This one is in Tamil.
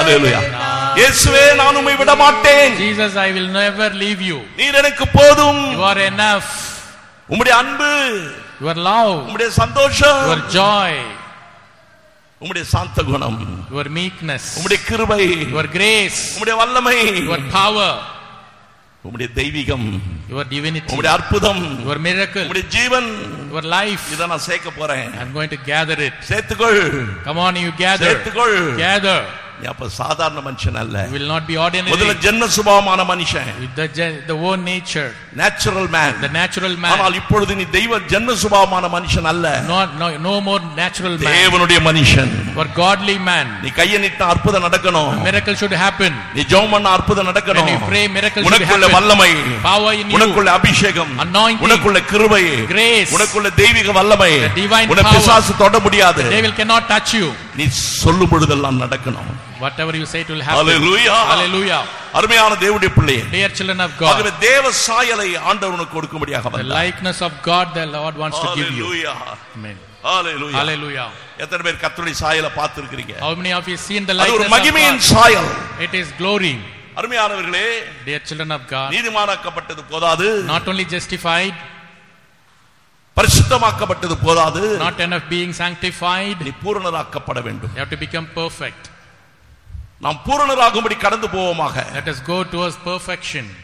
அல்லேலூயா இயேசுவே நான் உம்மை விட மாட்டேன் Jesus, I will never leave you. நீர் எனக்கு போதும் You are enough. உம்முடைய அன்பு Your love, உம்முடைய சந்தோஷம் your joy, உம்முடைய சாந்த குணம் your meekness, உம்முடைய கிருபை your grace, உம்முடைய வல்லமை your power, உம்முடைய தெய்வீகம் your divinity, உம்முடைய அற்புதம் your miracle, உம்முடைய ஜீவன் your life. இதை நான் சேர்க்க போறேன் I'm going to gather it. சேர்த்துக்கொள் Come on, you gather. சேர்த்துக்கொள் Gather. நீ அப்ப சாதாரண மனுஷன் அல்ல You will not be முதல்ல ordinary. ஜென்ம சுபாவமான மனுஷன் With the, gen- the own nature, natural man the natural man. ஆனால் இப்பொழுது நீ தெய்வ ஜென்ம சுபாவமான மனுஷன் அல்ல Not, no, no more natural man. தேவனுடைய மனுஷன் Or godly man. நீ கையை நீட்ட அற்புதம் நடக்கணும் Miracle should happen. நீ ஜெபம் பண்ண அற்புதம் நடக்கணும் When you pray, miracles should உனக்குள்ள happen. வல்லமை Power in you. உனக்குள்ள அபிஷேகம் Anointing. உனக்குள்ள கிருபை Grace. உனக்குள்ள தெய்வீக வல்லமை The divine உன்னை power. பிசாசு தொட முடியாது The devil cannot touch you. நீ சொல்லும் பொழுதெல்லாம் நடக்கணும் Whatever you say, it will happen. Hallelujah. Hallelujah. அருமையான தேவனுடைய பிள்ளையே Dear children of ஆகவே God, தேவ சாயலை ஆண்டவர் உனக்கு கொடுக்கும்படியாக the வந்தார் likeness of God the Lord wants to give you. Hallelujah. Amen. Hallelujah. Hallelujah. எத்தனை பேர் கர்த்தருடைய சாயலை பார்த்திருக்கிறீங்க How many of you seen the அது ஒரு likeness of மகிமையின் God? சாயல் It is glory. அருமையானவர்களே Dear children of God, நீதிமானாக்கப்பட்டது போதாது not only justified, பரிசுத்தமாக்கப்பட்டது போதாது not enough being sanctified, நீ பூரணராக்கப்பட வேண்டும் you have to become perfect. நாம் பூரணராகும்படி கடந்து போவோமாக Let us go towards perfection.